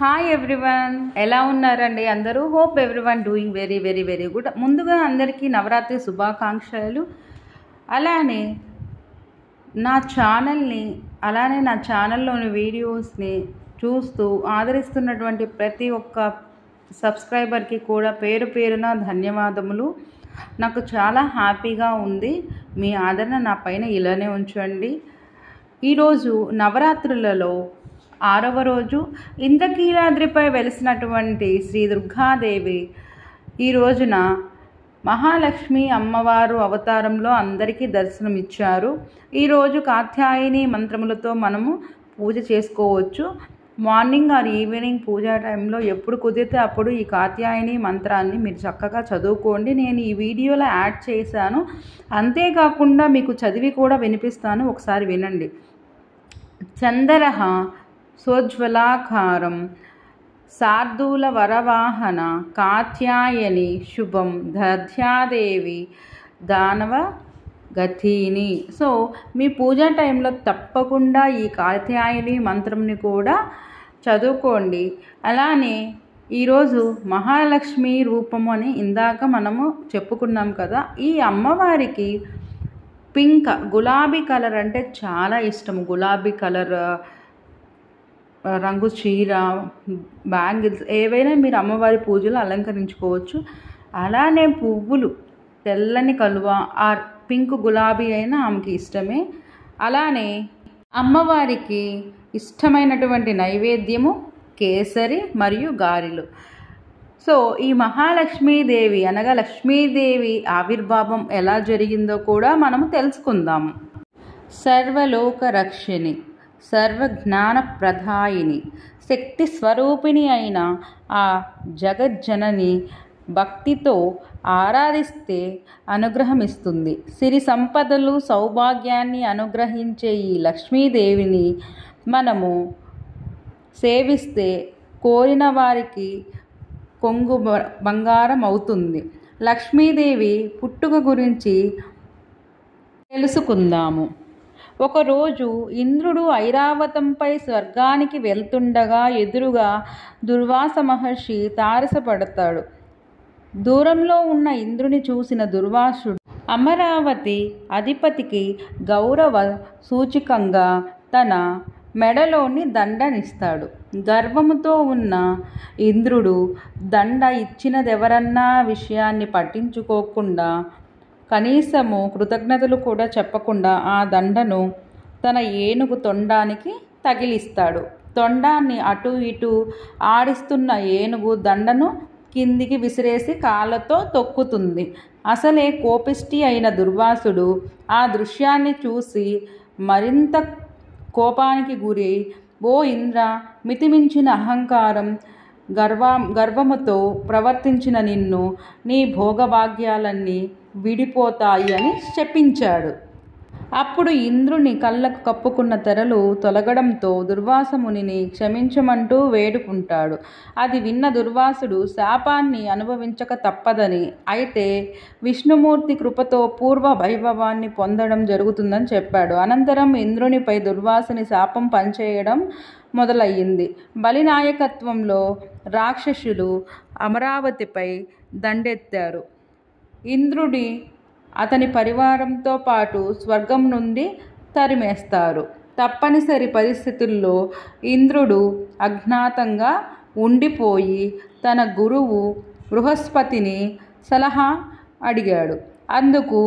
hi everyone ఎలా ఉన్నారండి అందరూ hope everyone doing very very very good ముందుగా అందరికీ నవరాత్రి శుభాకాంక్షలు అలానే నా ఛానల్ని అలానే నా ఛానల్లోని వీడియోస్ని చూస్తూ ఆదరిస్తున్నటువంటి ప్రతి ఒక్క సబ్స్క్రైబర్కి కూడా పేరు పేరున ధన్యవాదములు నాకు చాలా హ్యాపీగా ఉంది మీ ఆదరణ నా పైన ఇలానే ఉంచండి ఈరోజు నవరాత్రులలో ఆరవ రోజు ఇంద్రకీలాద్రిపై వెలిసినటువంటి శ్రీ దుర్గాదేవి ఈ రోజున మహాలక్ష్మి అమ్మవారు అవతారంలో అందరికీ దర్శనమిచ్చారు ఈరోజు కాత్యాయని మంత్రములతో మనము పూజ చేసుకోవచ్చు మార్నింగ్ ఆర్ ఈవినింగ్ పూజా టైంలో ఎప్పుడు కుదిరితే అప్పుడు ఈ కాత్యాయని మంత్రాన్ని మీరు చక్కగా చదువుకోండి నేను ఈ వీడియోలో యాడ్ చేశాను అంతేకాకుండా మీకు చదివి కూడా వినిపిస్తాను ఒకసారి వినండి చందరహ సోజ్వలాకారం శార్దూల వరవాహన కాత్యాయని శుభం దధ్యాదేవి దానవ గతిని సో మీ పూజా టైంలో తప్పకుండా ఈ కాత్యాయని మంత్రంని కూడా చదువుకోండి అలానే ఈరోజు మహాలక్ష్మి రూపము అని ఇందాక మనము చెప్పుకున్నాం కదా ఈ అమ్మవారికి పింక్ గులాబీ కలర్ అంటే చాలా ఇష్టం గులాబీ కలర్ రంగు చీర బ్యాంగిల్స్ ఏవైనా మీరు అమ్మవారి పూజలు అలంకరించుకోవచ్చు అలానే పువ్వులు తెల్లని కలువ ఆ పింక్ గులాబీ అయినా ఆమెకి ఇష్టమే అలానే అమ్మవారికి ఇష్టమైనటువంటి నైవేద్యము కేసరి మరియు గారెలు సో ఈ మహాలక్ష్మీదేవి అనగా లక్ష్మీదేవి ఆవిర్భావం ఎలా జరిగిందో కూడా మనము తెలుసుకుందాము సర్వలోక రక్షిణి సర్వజ్ఞాన ప్రధాయిని శక్తి స్వరూపిణి అయిన ఆ జగజ్జనని భక్తితో ఆరాధిస్తే అనుగ్రహం ఇస్తుంది సిరి సంపదలు సౌభాగ్యాన్ని అనుగ్రహించే ఈ లక్ష్మీదేవిని మనము సేవిస్తే కోరిన వారికి కొంగు బంగారం అవుతుంది లక్ష్మీదేవి పుట్టుక గురించి తెలుసుకుందాము ఒకరోజు ఇంద్రుడు ఐరావతంపై స్వర్గానికి వెళ్తుండగా ఎదురుగా దుర్వాస మహర్షి తారసపడతాడు దూరంలో ఉన్న ఇంద్రుని చూసిన దుర్వాసుడు అమరావతి అధిపతికి గౌరవ సూచికంగా తన మెడలోని దండనిస్తాడు గర్వముతో ఉన్న ఇంద్రుడు దండ ఇచ్చినదెవరన్నా విషయాన్ని పట్టించుకోకుండా కనీసము కృతజ్ఞతలు కూడా చెప్పకుండా ఆ దండను తన ఏనుగు తొండానికి తగిలిస్తాడు తొండాన్ని అటు ఇటు ఆడిస్తున్న ఏనుగు దండను కిందికి విసిరేసి కాళ్ళతో తొక్కుతుంది అసలే కోపిష్టి అయిన దుర్వాసుడు ఆ దృశ్యాన్ని చూసి మరింత కోపానికి గురి ఓ ఇంద్ర మితిమించిన అహంకారం గర్వ గర్వముతో ప్రవర్తించిన నిన్ను నీ భోగభాగ్యాలన్నీ విడిపోతాయి అని శపించాడు అప్పుడు ఇంద్రుని కళ్ళకు కప్పుకున్న తెరలు తొలగడంతో దుర్వాసమునిని క్షమించమంటూ వేడుకుంటాడు అది విన్న దుర్వాసుడు శాపాన్ని అనుభవించక తప్పదని అయితే విష్ణుమూర్తి కృపతో పూర్వ వైభవాన్ని పొందడం జరుగుతుందని చెప్పాడు అనంతరం ఇంద్రునిపై దుర్వాసుని శాపం పనిచేయడం మొదలయ్యింది బలినాయకత్వంలో రాక్షసులు అమరావతిపై దండెత్తారు ఇంద్రుడి అతని పరివారంతో పాటు స్వర్గం నుండి తరిమేస్తారు తప్పనిసరి పరిస్థితుల్లో ఇంద్రుడు అజ్ఞాతంగా ఉండిపోయి తన గురువు బృహస్పతిని సలహా అడిగాడు అందుకు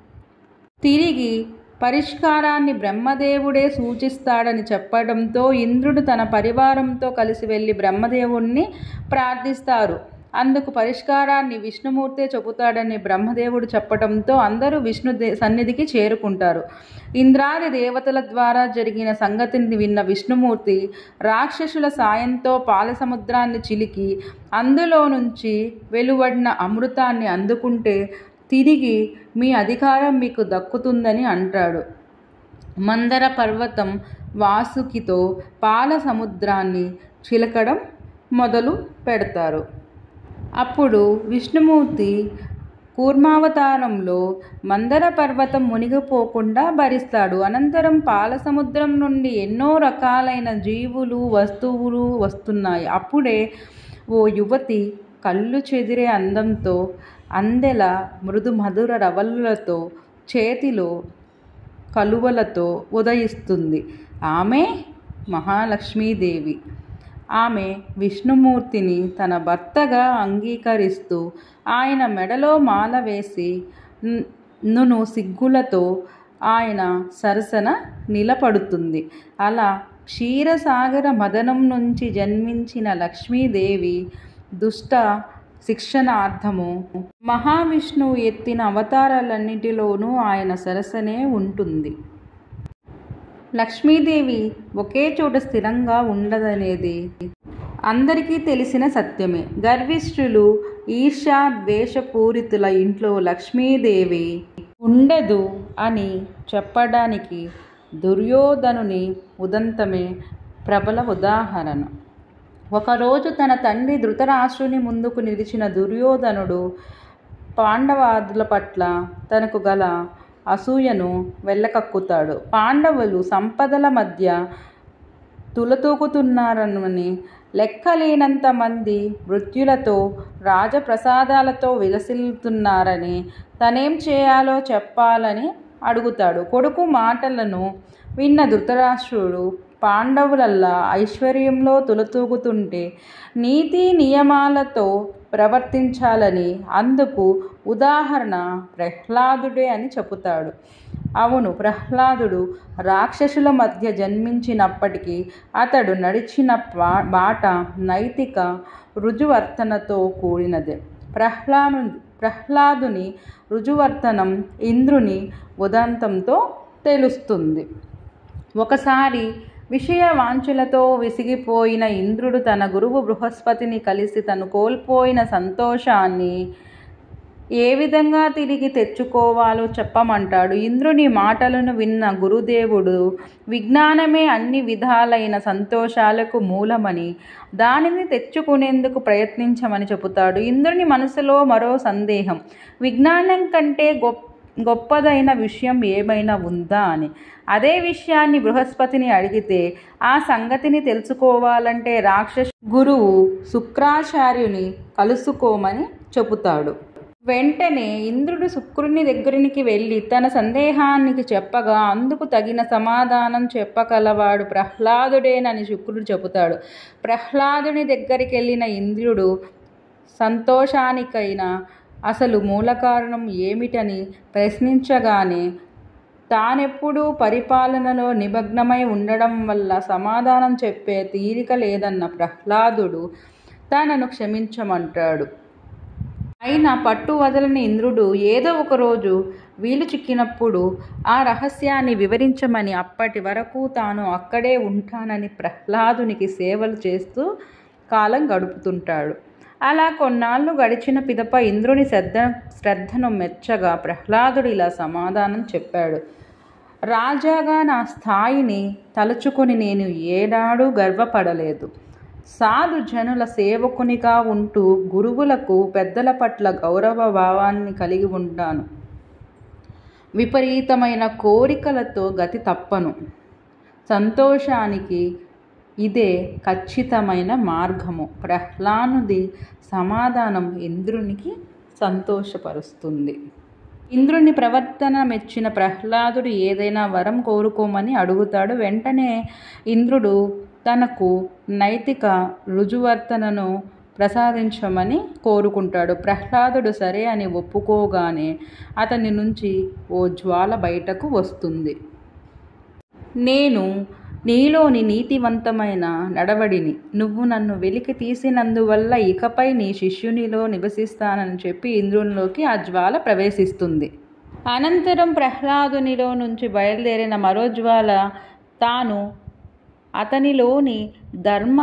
తిరిగి పరిష్కారాన్ని బ్రహ్మదేవుడే సూచిస్తాడని చెప్పడంతో ఇంద్రుడు తన పరివారంతో కలిసి వెళ్ళి బ్రహ్మదేవుణ్ణి ప్రార్థిస్తారు అందుకు పరిష్కారాన్ని విష్ణుమూర్తే చెబుతాడని బ్రహ్మదేవుడు చెప్పడంతో అందరూ విష్ణు సన్నిధికి చేరుకుంటారు ఇంద్రాది దేవతల ద్వారా జరిగిన సంగతిని విన్న విష్ణుమూర్తి రాక్షసుల సాయంతో పాలసముద్రాన్ని చిలికి అందులో నుంచి వెలువడిన అమృతాన్ని అందుకుంటే తిరిగి మీ అధికారం మీకు దక్కుతుందని అంటాడు మందర పర్వతం వాసుకితో పాల సముద్రాన్ని చిలకడం మొదలు పెడతారు అప్పుడు విష్ణుమూర్తి కూర్మావతారంలో మందర పర్వతం మునిగిపోకుండా భరిస్తాడు అనంతరం పాల సముద్రం నుండి ఎన్నో రకాలైన జీవులు వస్తువులు వస్తున్నాయి అప్పుడే ఓ యువతి కళ్ళు చెదిరే అందంతో అందెల మృదు మధుర రవళ్ళతో చేతిలో కలువలతో ఉదయిస్తుంది ఆమె మహాలక్ష్మీదేవి ఆమె విష్ణుమూర్తిని తన భర్తగా అంగీకరిస్తూ ఆయన మెడలో మాల వేసి న్- నును సిగ్గులతో ఆయన సరసన నిలబడుతుంది అలా క్షీరసాగర మదనం నుంచి జన్మించిన లక్ష్మీదేవి దుష్ట శిక్షణార్థము మహావిష్ణువు ఎత్తిన అవతారాలన్నిటిలోనూ ఆయన సరసనే ఉంటుంది లక్ష్మీదేవి ఒకే చోట స్థిరంగా ఉండదనేది అందరికీ తెలిసిన సత్యమే గర్విష్ఠులు ఈర్ష్యా ద్వేషపూరితుల ఇంట్లో లక్ష్మీదేవి ఉండదు అని చెప్పడానికి దుర్యోధనుని ఉదంతమే ప్రబల ఉదాహరణ ఒకరోజు తన తండ్రి ధృతరాష్ట్రుని ముందుకు నిలిచిన దుర్యోధనుడు పాండవాదుల పట్ల తనకు గల అసూయను వెళ్ళకక్కుతాడు పాండవులు సంపదల మధ్య తులతూగుతున్నారని లెక్కలేనంత మంది మృత్యులతో రాజప్రసాదాలతో విలసిల్లుతున్నారని తనేం చేయాలో చెప్పాలని అడుగుతాడు కొడుకు మాటలను విన్న ధృతరాష్ట్రుడు పాండవులల్లా ఐశ్వర్యంలో తులతూగుతుంటే నీతి నియమాలతో ప్రవర్తించాలని అందుకు ఉదాహరణ ప్రహ్లాదుడే అని చెబుతాడు అవును ప్రహ్లాదుడు రాక్షసుల మధ్య జన్మించినప్పటికీ అతడు నడిచిన పా- బాట నైతిక రుజువర్తనతో కూడినదే ప్రహ్లాదు ప్రహ్లాదుని రుజువర్తనం ఇంద్రుని ఉదంతంతో తెలుస్తుంది ఒకసారి విషయ వాంఛలతో విసిగిపోయిన ఇంద్రుడు తన గురువు బృహస్పతిని కలిసి తను కోల్పోయిన సంతోషాన్ని ఏ విధంగా తిరిగి తెచ్చుకోవాలో చెప్పమంటాడు ఇంద్రుని మాటలను విన్న గురుదేవుడు విజ్ఞానమే అన్ని విధాలైన సంతోషాలకు మూలమని దానిని తెచ్చుకునేందుకు ప్రయత్నించమని చెబుతాడు ఇంద్రుని మనసులో మరో సందేహం విజ్ఞానం కంటే గొప్ప గొప్పదైన విషయం ఏమైనా ఉందా అని అదే విషయాన్ని బృహస్పతిని అడిగితే ఆ సంగతిని తెలుసుకోవాలంటే రాక్షస గురువు శుక్రాచార్యుని కలుసుకోమని చెబుతాడు వెంటనే ఇంద్రుడు శుక్రుని దగ్గరికి వెళ్ళి తన సందేహానికి చెప్పగా అందుకు తగిన సమాధానం చెప్పగలవాడు ప్రహ్లాదుడేనని శుక్రుడు చెబుతాడు ప్రహ్లాదుని దగ్గరికి వెళ్ళిన ఇంద్రుడు సంతోషానికైనా అసలు మూల కారణం ఏమిటని ప్రశ్నించగానే తానెప్పుడూ పరిపాలనలో నిమగ్నమై ఉండడం వల్ల సమాధానం చెప్పే తీరిక లేదన్న ప్రహ్లాదుడు తనను క్షమించమంటాడు అయినా పట్టు వదలని ఇంద్రుడు ఏదో ఒక రోజు వీలు చిక్కినప్పుడు ఆ రహస్యాన్ని వివరించమని అప్పటి వరకు తాను అక్కడే ఉంటానని ప్రహ్లాదునికి సేవలు చేస్తూ కాలం గడుపుతుంటాడు అలా కొన్నాళ్ళు గడిచిన పిదప ఇంద్రుని శ్రద్ధ శ్రద్ధను మెచ్చగా ప్రహ్లాదుడు ఇలా సమాధానం చెప్పాడు రాజాగా నా స్థాయిని తలుచుకొని నేను ఏనాడు గర్వపడలేదు సాధు జనుల సేవకునిగా ఉంటూ గురువులకు పెద్దల పట్ల గౌరవ భావాన్ని కలిగి ఉంటాను విపరీతమైన కోరికలతో గతి తప్పను సంతోషానికి ఇదే ఖచ్చితమైన మార్గము ప్రహ్లానుది సమాధానం ఇంద్రునికి సంతోషపరుస్తుంది ఇంద్రుని ప్రవర్తన మెచ్చిన ప్రహ్లాదుడు ఏదైనా వరం కోరుకోమని అడుగుతాడు వెంటనే ఇంద్రుడు తనకు నైతిక రుజువర్తనను ప్రసాదించమని కోరుకుంటాడు ప్రహ్లాదుడు సరే అని ఒప్పుకోగానే అతని నుంచి ఓ జ్వాల బయటకు వస్తుంది నేను నీలోని నీతివంతమైన నడవడిని నువ్వు నన్ను వెలికి తీసినందువల్ల ఇకపై నీ శిష్యునిలో నివసిస్తానని చెప్పి ఇంద్రునిలోకి ఆ జ్వాల ప్రవేశిస్తుంది అనంతరం ప్రహ్లాదునిలో నుంచి బయలుదేరిన మరో జ్వాల తాను అతనిలోని ధర్మ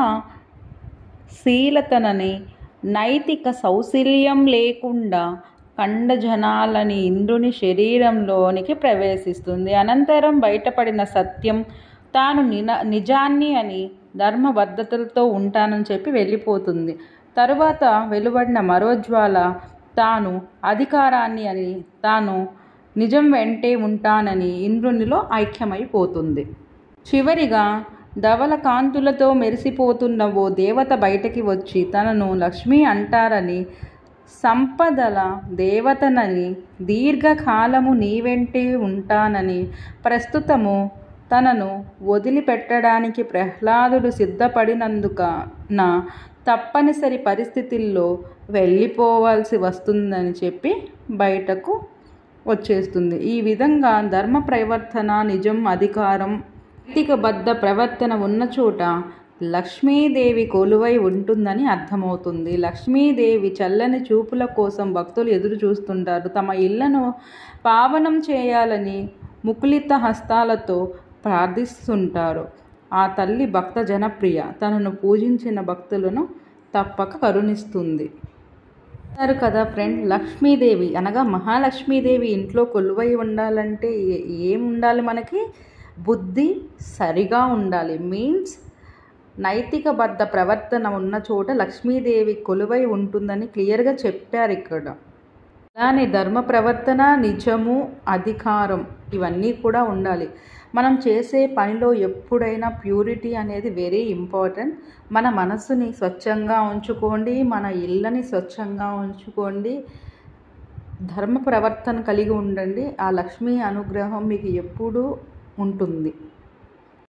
శీలతనని నైతిక సౌశల్యం లేకుండా ఖండజనాలని ఇంద్రుని శరీరంలోనికి ప్రవేశిస్తుంది అనంతరం బయటపడిన సత్యం తాను నిన నిజాన్ని అని ధర్మబద్ధతలతో ఉంటానని చెప్పి వెళ్ళిపోతుంది తరువాత వెలువడిన మరో జ్వాల తాను అధికారాన్ని అని తాను నిజం వెంటే ఉంటానని ఇంద్రునిలో ఐక్యమైపోతుంది చివరిగా ధవల కాంతులతో మెరిసిపోతున్న ఓ దేవత బయటకి వచ్చి తనను లక్ష్మి అంటారని సంపదల దేవతనని దీర్ఘకాలము నీ వెంటే ఉంటానని ప్రస్తుతము తనను వదిలిపెట్టడానికి ప్రహ్లాదుడు సిద్ధపడినందుక నా తప్పనిసరి పరిస్థితుల్లో వెళ్ళిపోవాల్సి వస్తుందని చెప్పి బయటకు వచ్చేస్తుంది ఈ విధంగా ధర్మ ప్రవర్తన నిజం అధికారం నైతికబద్ధ ప్రవర్తన ఉన్న చోట లక్ష్మీదేవి కొలువై ఉంటుందని అర్థమవుతుంది లక్ష్మీదేవి చల్లని చూపుల కోసం భక్తులు ఎదురు చూస్తుంటారు తమ ఇళ్లను పావనం చేయాలని ముకులిత హస్తాలతో ప్రార్థిస్తుంటారు ఆ తల్లి భక్త జనప్రియ తనను పూజించిన భక్తులను తప్పక కరుణిస్తుంది అంటారు కదా ఫ్రెండ్ లక్ష్మీదేవి అనగా మహాలక్ష్మీదేవి ఇంట్లో కొలువై ఉండాలంటే ఏ- ఏం ఉండాలి మనకి బుద్ధి సరిగా ఉండాలి మీన్స్ నైతికబద్ధ ప్రవర్తన ఉన్న చోట లక్ష్మీదేవి కొలువై ఉంటుందని క్లియర్గా చెప్పారు ఇక్కడ అలానే ధర్మ ప్రవర్తన నిజము అధికారం ఇవన్నీ కూడా ఉండాలి మనం చేసే పనిలో ఎప్పుడైనా ప్యూరిటీ అనేది వెరీ ఇంపార్టెంట్ మన మనసుని స్వచ్ఛంగా ఉంచుకోండి మన ఇళ్ళని స్వచ్ఛంగా ఉంచుకోండి ధర్మ ప్రవర్తన కలిగి ఉండండి ఆ లక్ష్మీ అనుగ్రహం మీకు ఎప్పుడూ ఉంటుంది